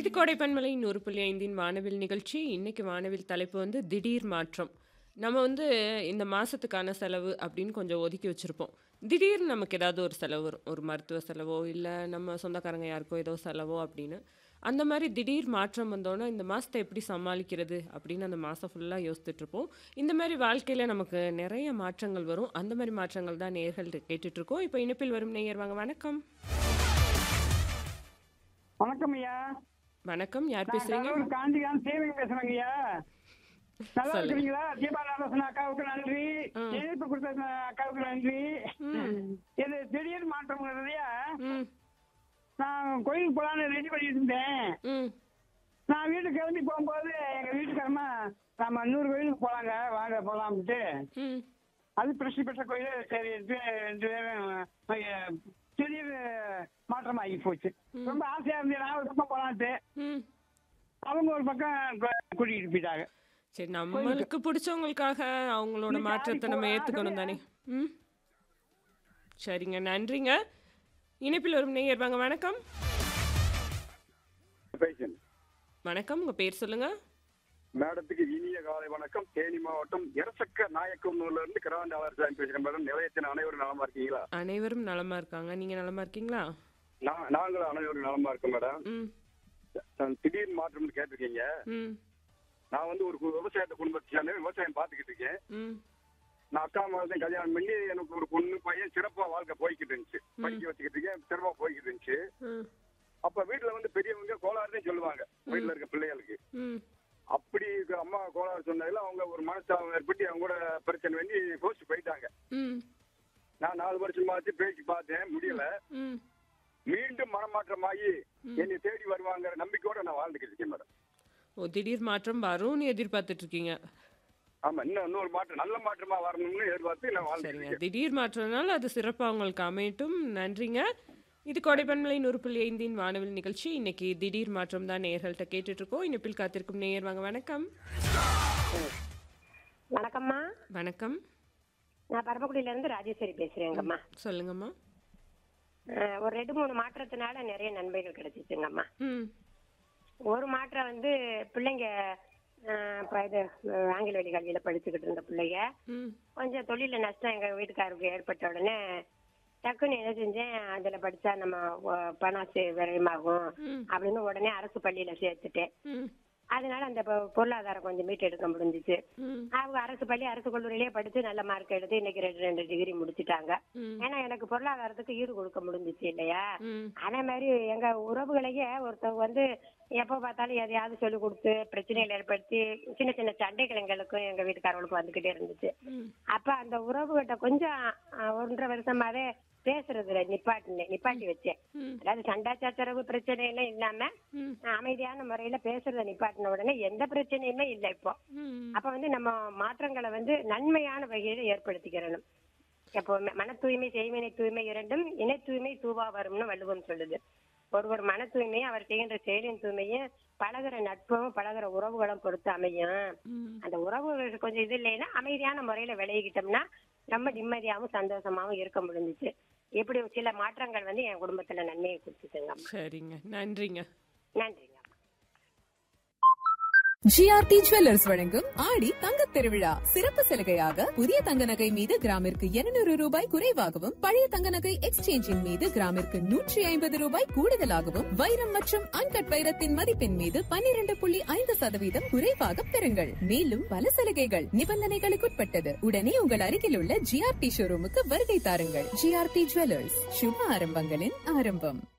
இது கோடை பன்மலை நூறு புள்ளி ஐந்தின் வானவில் நிகழ்ச்சி இன்னைக்கு வானவில் தலைப்பு வந்து திடீர் மாற்றம் நம்ம வந்து இந்த மாதத்துக்கான செலவு அப்படின்னு கொஞ்சம் ஒதுக்கி வச்சுருப்போம் திடீர்னு நமக்கு ஏதாவது ஒரு செலவு வரும் ஒரு மருத்துவ செலவோ இல்லை நம்ம சொந்தக்காரங்க யாருக்கோ ஏதோ செலவோ அப்படின்னு அந்த மாதிரி திடீர் மாற்றம் வந்தோன்னா இந்த மாதத்தை எப்படி சமாளிக்கிறது அப்படின்னு அந்த மாதம் ஃபுல்லாக யோசித்துட்ருப்போம் இந்த மாதிரி வாழ்க்கையில் நமக்கு நிறைய மாற்றங்கள் வரும் அந்த மாதிரி மாற்றங்கள் தான் நேர்கள் கேட்டுட்ருக்கோம் இப்போ இணைப்பில் வரும் நேயர் வாங்க வணக்கம் வணக்கம் ஐயா வணக்கம் யார் நான் பேசுறீங்க கடலூர் காந்திகாந்த் சேவிங் பேசுறேங்க ஐயா நல்லா சொல்லுங்க. இருக்கிறீங்களா தீபா நாராசன் அக்காவுக்கு நன்றி இணைப்பு கொடுத்த அக்காவுக்கு நன்றி இது திடீர் மாற்றம்ங்கிறதையா ம் நான் கோயிலுக்கு போலான்னு ரெடி பண்ணிட்டு இருந்தேன் ம் நான் வீட்டுக்கு கிளம்பி போகும்போது எங்க வீட்டுக்காரமா நம்ம இன்னொரு கோயிலுக்கு போலாங்க வாங்க போலாம்ட்டு ம் அது பிரசித்தி பெற்ற கோயில் சரி இது ரெண்டு பேரும் அஹ், திடீர் மாற்றம் ஆகி போச்சு ரொம்ப ஆசையா இருந்தேன் நான் ஒரு பக்கம் போலான்ட்டு ம் அவங்க ஒரு பக்கம் கு- கூட்டிட்டு போயிட்டாங்க சரி நம்மளுக்கு பிடிச்சவங்களுக்காக அவங்களோட இன்னைக்கு மாற்றத்தை ஆடி நம்ம போறா, ஏற்றுக்கணும் தானே ம் சரிங்க நன்றிங்க இணைப்பில் வரும் நேயர் வாங்க வணக்கம் பேசுங்க வணக்கம் உங்கள் பேர் சொல்லுங்கள் மேடத்துக்கு இனிய காலை வணக்கம் தேனி மாவட்டம் இரசக்க நாயக்கம்னூர்ல இருந்து கிராண்டாளர் சாமி பேசுறேன் மேடம் நிலையத்தின் அனைவரும் நலமா இருக்கீங்களா அனைவரும் நலமா இருக்காங்க நீங்கள் நலமா இருக்கீங்களா நான் நாங்களும் அனைவரும் நலமா இருக்கோம் மேடம் ம் நான் திடீர் மாற்றம்னு கேட்டிருக்கீங்க ம் நான் வந்து ஒரு கு- விவசாயத்தை குடும்பத்தை சேர்ந்த விவசாயம் பார்த்துக்கிட்டு இருக்கேன் ம் நான் அக்கா மாதம் கல்யாணம் பண்ணி எனக்கு ஒரு பொண்ணு பையன் சிறப்பா வாழ்க்கை போய்கிட்டு இருந்துச்சு படிக்க வச்சுக்கிட்டு இருக்கேன் சிறப்பா போய்கிட்டு இருந்துச்சு ம் அப்ப வீட்டுல வந்து பெரியவங்க கோளாறுன்னு சொல்லுவாங்க வீட்டுல இருக்க பிள்ளைகளுக்கு ம் அப்படி இருக்க அம்மா கோளாறு சொன்னதுல அவங்க ஒரு மனஸ்தாபம் ஏற்பட்டு அவங்க கூட பிரச்சனை பண்ணி போஸ்ட் போயிட்டாங்க ம் நான் நாலு வருஷமாச்சு பேசி பார்த்தேன் முடியல ம் மீண்டும் மனமாற்றமாகி என்னை தேடி வருவாங்கிற நம்பிக்கையோட நான் வாழ்ந்துக்கிட்டு இருக்கேன் மேடம் ஓ திடீர் மாற்றம் வரும்னு எதிர்பார்த்துட்டு இருக்கீங்க ஆமா இன்னும் இன்னொரு மாற்றம் நல்ல மாற்றமா வரணும்னு எதிர்பார்த்து நான் வாழ்ந்துக்கிட்டு சரிங்க இருக்கேன் திடீர் மாற்றம்னால அது சிறப்பாக உங்களுக்கு அமையட்டும் நன்றிங்க இது கொடைப்பன்மலை நூறு புள்ளி ஐந்தின் வானவில் நிகழ்ச்சி இன்னைக்கு திடீர் மாற்றம் தான் நேயர்கள்ட்ட கேட்டுட்டு இருக்கோம் இனிப்பில் காத்திருக்கும் நேயர் வாங்க வணக்கம் வணக்கம்மா வணக்கம் நான் பரமக்குடியில இருந்து ராஜேஸ்வரி பேசுறேங்கம்மா சொல்லுங்கம்மா அஹ் ஒரு ரெண்டு மூணு மாற்றத்தினால நிறைய நன்மைகள் கிடைச்சிச்சுங்கம்மா ம் ஒரு மாற்றம் வந்து பிள்ளைங்க அஹ் இப்ப இது அஹ் ஆங்கில வழி கல்வியில படிச்சுக்கிட்டு இருந்த பிள்ளைங்க ம் கொஞ்சம் தொழில நஷ்டம் எங்க வீட்டுக்காருக்கு ஏற்பட்ட உடனே டக்குன்னு என்ன செஞ்சேன் அதுல படிச்சா நம்ம அஹ், பணம் சே- விரயமாகும் ம். அப்படின்னு உடனே அரசு பள்ளியில சேர்த்துட்டேன் ம் அதனால அந்த பொ- பொருளாதாரம் கொஞ்சம் மீட்டு எடுக்க முடிஞ்சுச்சு ம் அவங்க அரசு பள்ளி அரசு கல்லூரியிலேயே படிச்சு நல்ல மார்க் எடுத்து இன்னைக்கு ரெண்டு ரெண்டு டிகிரி முடிச்சிட்டாங்க ம். ஏன்னா எனக்கு பொருளாதாரத்துக்கு ஈடு கொடுக்க முடிஞ்சுச்சு இல்லையா ம் அதே மாதிரி எங்க உறவுகளையே ஒருத்தவங்க வந்து எப்ப பார்த்தாலும் எதையாவது சொல்லி கொடுத்து பிரச்சனைகள் ஏற்படுத்தி சின்ன சின்ன சண்டைகள் எங்களுக்கும் எங்க வீட்டுக்காரர்களுக்கும் வந்துகிட்டே இருந்துச்சு ம் அப்ப அந்த உறவுகிட்ட கொஞ்சம் அஹ், ஒன்றரை வருஷமாவே பேசுறதுல நிப்பாட்டி நிப்பாட்டி வச்சேன் ம். அதாவது சண்டா சச்சரவு பிரச்சனை எல்லாம் இல்லாம ம். அஹ், அமைதியான முறையில பேசுறத நிப்பாட்டின உடனே எந்த பிரச்சனையுமே இல்லை இப்போ ம் அப்ப வந்து நம்ம மாற்றங்களை வந்து நன்மையான வகையில ஏற்படுத்திக்கிறணும் எப்பவுமே மன தூய்மை செய்வினை தூய்மை இரண்டும் இணை தூய்மை தூவா வரும்னு வள்ளுவம் சொல்லுது ஒருவர் மன தூய்மையும் அவர் செய்கின்ற செயலின் தூய்மையும் பழகுற நட்பும் பழகுற உறவுகளும் பொறுத்து அமையும் ம் அந்த உறவு கொஞ்சம் இது இல்லைன்னா அமைதியான முறையில விலகிக்கிட்டோம்னா ரொம்ப நிம்மதியாவும் சந்தோஷமாவும் இருக்க முடிஞ்சுச்சு இப்படி சில மாற்றங்கள் வந்து என் குடும்பத்துல நன்மையை கொடுத்துச்சுங்க சரிங்க நன்றிங்க நன்றிங்க ஜிஆர்டி ஜுவல்லர்ஸ் வழங்கும் ஆடி தங்கத் திருவிழா சிறப்பு சலுகையாக புதிய தங்க நகை மீது கிராமிற்கு 200 ரூபாய் குறைவாகவும் பழைய தங்க நகை எக்ஸ்சேஞ்சின் மீது கிராமிற்கு நூற்றி ஐம்பது ரூபாய் கூடுதலாகவும் வைரம் மற்றும் அன்கட் வைரத்தின் மதிப்பின் மீது 12.5% புள்ளி ஐந்து சதவீதம் குறைவாக பெறுங்கள் மேலும் பல சலுகைகள் நிபந்தனைகளுக்குட்பட்டது உடனே உங்கள் அருகில் உள்ள ஜிஆர்டி ஷோரூமுக்கு வருகை தாருங்கள் ஜிஆர்டி ஜுவல்லர்ஸ் சுப ஆரம்பங்களின் ஆரம்பம்